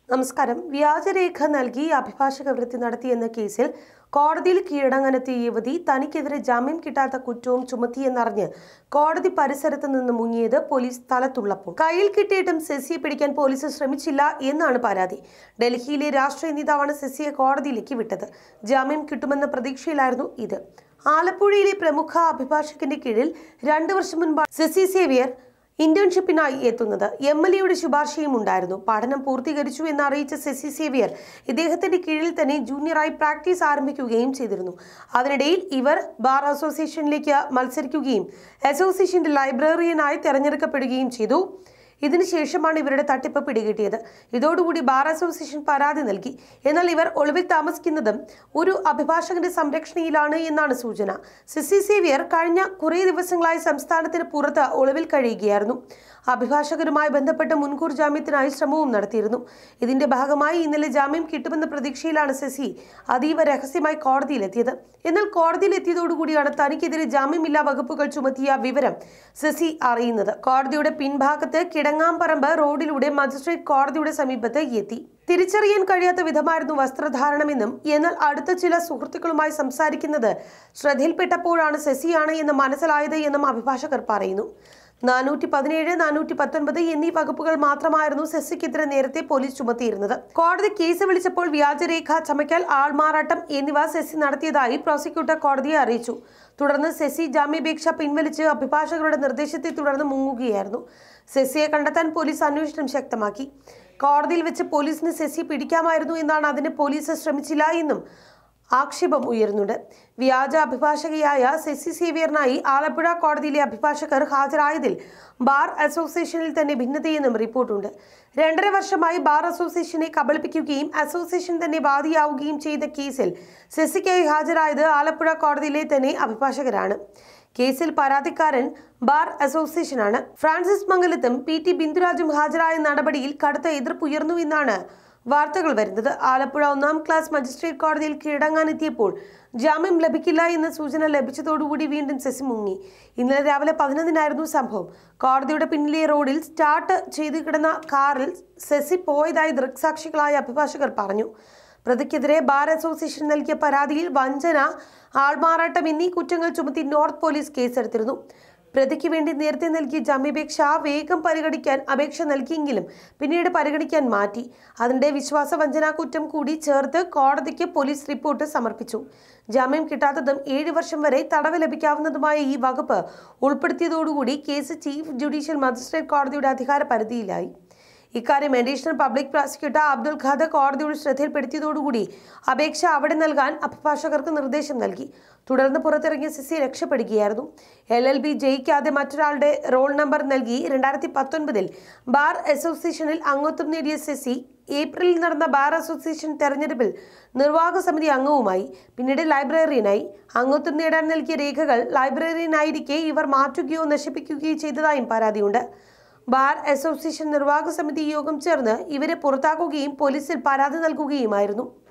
നമസ്കാരം വ്യാജരേഖ നൽകി അഭിഭാഷക വൃത്തി നടത്തിയെന്ന കേസിൽ കോടതിയിൽ കീഴടങ്ങാനെത്തിയ യുവതി തനിക്കെതിരെ ജാമ്യം കിട്ടാത്ത കുറ്റവും ചുമത്തിയെന്നറിഞ്ഞ് കോടതി പരിസരത്ത് നിന്ന് മുങ്ങിയത് പോലീസ് സ്ഥലത്തുള്ളപ്പോൾ കയ്യിൽ കിട്ടിയിട്ടും സെസിയെ പിടിക്കാൻ പോലീസ് ശ്രമിച്ചില്ല എന്നാണ് പരാതി ഡൽഹിയിലെ രാഷ്ട്രീയ നേതാവാണ് സെസിയെ കോടതിയിലേക്ക് വിട്ടത് ജാമ്യം കിട്ടുമെന്ന പ്രതീക്ഷയിലായിരുന്നു ഇത് ആലപ്പുഴയിലെ പ്രമുഖ അഭിഭാഷകന്റെ കീഴിൽ രണ്ടു വർഷം മുൻപ് സെസി സേവിയർ ഇന്റേൺഷിപ്പിനായി എത്തുന്നത് എം എൽ എയുടെ ശുപാർശയും ഉണ്ടായിരുന്നു പഠനം പൂർത്തീകരിച്ചു എന്ന് അറിയിച്ച സെസി സേവിയർ ഇദ്ദേഹത്തിന്റെ കീഴിൽ തന്നെ ജൂനിയറായി പ്രാക്ടീസ് ആരംഭിക്കുകയും ചെയ്തിരുന്നു അതിനിടയിൽ ഇവർ ബാർ അസോസിയേഷനിലേക്ക് മത്സരിക്കുകയും അസോസിയേഷന്റെ ലൈബ്രറിയനായി തെരഞ്ഞെടുക്കപ്പെടുകയും ചെയ്തു ഇതിനുശേഷമാണ് ഇവരുടെ തട്ടിപ്പ് പിടികിട്ടിയത് ഇതോടുകൂടി ബാർ അസോസിയേഷൻ പരാതി നൽകി എന്നാൽ ഇവർ ഒളിവിൽ താമസിക്കുന്നതും ഒരു അഭിഭാഷകന്റെ സംരക്ഷണയിലാണ് എന്നാണ് സൂചന സിസി സേവിയർ കഴിഞ്ഞ കുറേ ദിവസങ്ങളായി സംസ്ഥാനത്തിന് പുറത്ത് ഒളിവിൽ കഴിയുകയായിരുന്നു അഭിഭാഷകരുമായി ബന്ധപ്പെട്ട് മുൻകൂർ ജാമ്യത്തിനായി ശ്രമവും നടത്തിയിരുന്നു ഇതിന്റെ ഭാഗമായി ഇന്നലെ ജാമ്യം കിട്ടുമെന്ന പ്രതീക്ഷയിലാണ് ശശി അതീവ രഹസ്യമായി കോടതിയിലെത്തിയത് എന്നാൽ കോടതിയിലെത്തിയതോടുകൂടിയാണ് തനിക്കെതിരെ ജാമ്യമില്ലാ വകുപ്പുകൾ ചുമത്തിയ വിവരം ശശി അറിയുന്നത് കോടതിയുടെ പിൻഭാഗത്ത് കിടങ്ങാമ്പറമ്പ് റോഡിലൂടെ മജിസ്ട്രേറ്റ് കോടതിയുടെ സമീപത്ത് എത്തി തിരിച്ചറിയാൻ കഴിയാത്ത വിധമായിരുന്നു വസ്ത്രധാരണമെന്നും എന്നാൽ അടുത്ത ചില സുഹൃത്തുക്കളുമായി സംസാരിക്കുന്നത് ശ്രദ്ധയിൽപ്പെട്ടപ്പോഴാണ് ശശിയാണ് എന്ന് മനസ്സിലായത് എന്നും അഭിഭാഷകർ പറയുന്നു നാനൂറ്റി പതിനേഴ് നാനൂറ്റി പത്തൊൻപത് എന്നീ വകുപ്പുകൾ മാത്രമായിരുന്നു സെസ്സിക്കെതിരെ നേരത്തെ പോലീസ് ചുമത്തിയിരുന്നത് കോടതി കേസ് വിളിച്ചപ്പോൾ വ്യാജരേഖ ചമയ്ക്കൽ ആൾമാറാട്ടം എന്നിവ സെസ്സി നടത്തിയതായി പ്രോസിക്യൂട്ടർ കോടതിയെ അറിയിച്ചു തുടർന്ന് സെസ്സി ജാമ്യാപേക്ഷ പിൻവലിച്ച് അഭിഭാഷകരുടെ നിർദ്ദേശത്തെ തുടർന്ന് മുങ്ങുകയായിരുന്നു സെസ്സിയെ കണ്ടെത്താൻ പോലീസ് അന്വേഷണം ശക്തമാക്കി കോടതിയിൽ വെച്ച് പോലീസിന് സെസ്സി പിടിക്കാമായിരുന്നു എന്നാണ് അതിന് പോലീസ് ശ്രമിച്ചില്ല എന്നും ആക്ഷേപം ഉയരുന്നുണ്ട് വ്യാജ അഭിഭാഷകയായ സെസി സേവിയറിനായി ആലപ്പുഴ കോടതിയിലെ അഭിഭാഷകർ ഹാജരായതിൽ ബാർ അസോസിയേഷനിൽ തന്നെ ഭിന്നതയെന്നും റിപ്പോർട്ടുണ്ട് രണ്ടര വർഷമായി ബാർ അസോസിയേഷനെ കബളിപ്പിക്കുകയും അസോസിയേഷൻ തന്നെ ബാധിയാവുകയും ചെയ്ത കേസിൽ സെസിക്കായി ഹാജരായത് ആലപ്പുഴ കോടതിയിലെ തന്നെ അഭിഭാഷകരാണ് കേസിൽ പരാതിക്കാരൻ ബാർ അസോസിയേഷനാണ് ഫ്രാൻസിസ് മംഗലത്തും പി ടി ബിന്ദുരാജും ഹാജരായ നടപടിയിൽ കടുത്ത എതിർപ്പുയർന്നു എന്നാണ് വാർത്തകൾ വരുന്നത് ആലപ്പുഴ ഒന്നാം ക്ലാസ് മജിസ്ട്രേറ്റ് കോടതിയിൽ കീഴടങ്ങാനെത്തിയപ്പോൾ ജാമ്യം ലഭിക്കില്ല എന്ന സൂചന ലഭിച്ചതോടുകൂടി വീണ്ടും സെസി മുങ്ങി ഇന്നലെ രാവിലെ പതിനൊന്നിനായിരുന്നു സംഭവം കോടതിയുടെ പിന്നിലെ റോഡിൽ സ്റ്റാർട്ട് ചെയ്തു കിടന്ന കാറിൽ സെസി പോയതായി ദൃക്സാക്ഷികളായ അഭിഭാഷകർ പറഞ്ഞു പ്രതിക്കെതിരെ ബാർ അസോസിയേഷൻ നൽകിയ പരാതിയിൽ വഞ്ചന ആൾമാറാട്ടം എന്നീ കുറ്റങ്ങൾ ചുമത്തി നോർത്ത് പോലീസ് കേസെടുത്തിരുന്നു പ്രതിക്ക് വേണ്ടി നേരത്തെ നൽകിയ ജാമ്യാപേക്ഷ വേഗം പരിഗണിക്കാൻ അപേക്ഷ നൽകിയെങ്കിലും പിന്നീട് പരിഗണിക്കാൻ മാറ്റി അതിന്റെ വിശ്വാസ വഞ്ചനാ കുറ്റം കൂടി ചേർത്ത് കോടതിക്ക് പോലീസ് റിപ്പോർട്ട് സമർപ്പിച്ചു ജാമ്യം കിട്ടാത്തതും ഏഴ് വർഷം വരെ തടവ് ലഭിക്കാവുന്നതുമായ ഈ വകുപ്പ് ഉൾപ്പെടുത്തിയതോടുകൂടി കേസ് ചീഫ് ജുഡീഷ്യൽ മജിസ്ട്രേറ്റ് കോടതിയുടെ അധികാര പരിധിയിലായി ഇക്കാര്യം additional public prosecutor Abdul Khader കോടതിയുടെ ശ്രദ്ധയിൽപ്പെടുത്തിയതോടുകൂടി അപേക്ഷ അവിടെ നൽകാൻ അഭിഭാഷകർക്ക് നിർദ്ദേശം നൽകി തുടർന്ന് പുറത്തിറങ്ങിയ സിസി രക്ഷപ്പെടുകയായിരുന്നു എൽ എൽ ബി ജയിക്കാതെ മറ്റൊരാളുടെ റോൾ നമ്പർ നൽകി രണ്ടായിരത്തി പത്തൊൻപതിൽ ബാർ അസോസിയേഷനിൽ അംഗത്വം നേടിയ സെസി ഏപ്രിലിൽ നടന്ന ബാർ അസോസിയേഷൻ തെരഞ്ഞെടുപ്പിൽ നിർവാഹക സമിതി അംഗവുമായി പിന്നീട് ലൈബ്രറിയനായി അംഗത്വം നേടാൻ നൽകിയ രേഖകൾ ലൈബ്രറിയനായിരിക്കെ ഇവർ മാറ്റുകയോ നശിപ്പിക്കുകയോ ചെയ്തതായും പരാതിയുണ്ട് ബാർ അസോസിയേഷൻ നിർവാഹക സമിതി യോഗം ചേർന്ന് ഇവരെ പുറത്താക്കുകയും പോലീസിൽ പരാതി നൽകുകയുമായിരുന്നു